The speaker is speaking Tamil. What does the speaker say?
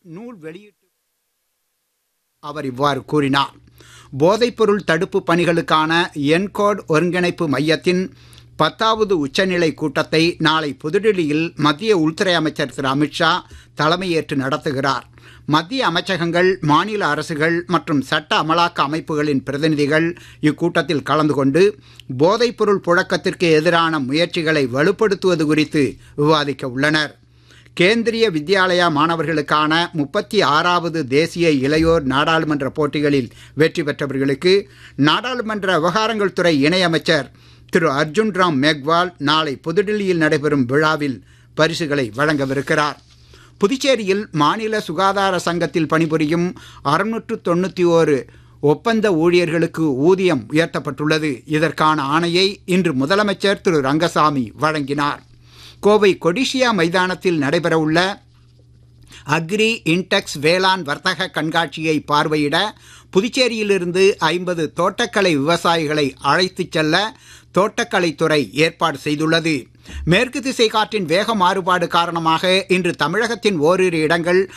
நூல் வெளியிட்டு அவர் இவ்வாறு கூறினார் போதைப்பொருள் தடுப்பு பணிகளுக்கான என்கோட் ஒருங்கிணைப்பு மையத்தின் பத்தாவது உச்சநிலை கூட்டத்தை நாளை புதுடில்லியில் மத்திய உள்துறை அமைச்சர் திரு அமித்ஷா தலைமையேற்று நடத்துகிறார் மத்திய அமைச்சகங்கள் மாநில அரசுகள் மற்றும் சட்ட அமலாக்க அமைப்புகளின் பிரதிநிதிகள் இக்கூட்டத்தில் கலந்து கொண்டு போதைப்பொருள் புழக்கத்திற்கு எதிரான முயற்சிகளை வலுப்படுத்துவது குறித்து விவாதிக்க உள்ளனர் கேந்திரிய வித்யாலயா மாணவர்களுக்கான முப்பத்தி ஆறாவது தேசிய இளையோர் நாடாளுமன்ற போட்டிகளில் வெற்றி பெற்றவர்களுக்கு நாடாளுமன்ற விவகாரங்கள் துறை இணையமைச்சர் திரு அர்ஜுன் ராம் மேக்வால் நாளை புதுடில்லியில் நடைபெறும் விழாவில் பரிசுகளை வழங்கவிருக்கிறார் புதுச்சேரியில் மாநில சுகாதார சங்கத்தில் பணிபுரியும் அறுநூற்று தொண்ணூற்றி ஓரு ஒப்பந்த ஊழியர்களுக்கு ஊதியம் உயர்த்தப்பட்டுள்ளது இதற்கான ஆணையை இன்று முதலமைச்சர் திரு ரங்கசாமி வழங்கினார் கோவை கொடிஷியா மைதானத்தில் நடைபெறவுள்ள அக்ரி இன்டெக்ஸ் வேளாண் வர்த்தக கண்காட்சியை பார்வையிட புதுச்சேரியிலிருந்து ஐம்பது தோட்டக்கலை விவசாயிகளை அழைத்துச் செல்ல தோட்டக்கலைத்துறை ஏற்பாடு செய்துள்ளது மேற்கு திசை காற்றின் வேக மாறுபாடு காரணமாக இன்று தமிழகத்தின் ஓரிரு இடங்கள்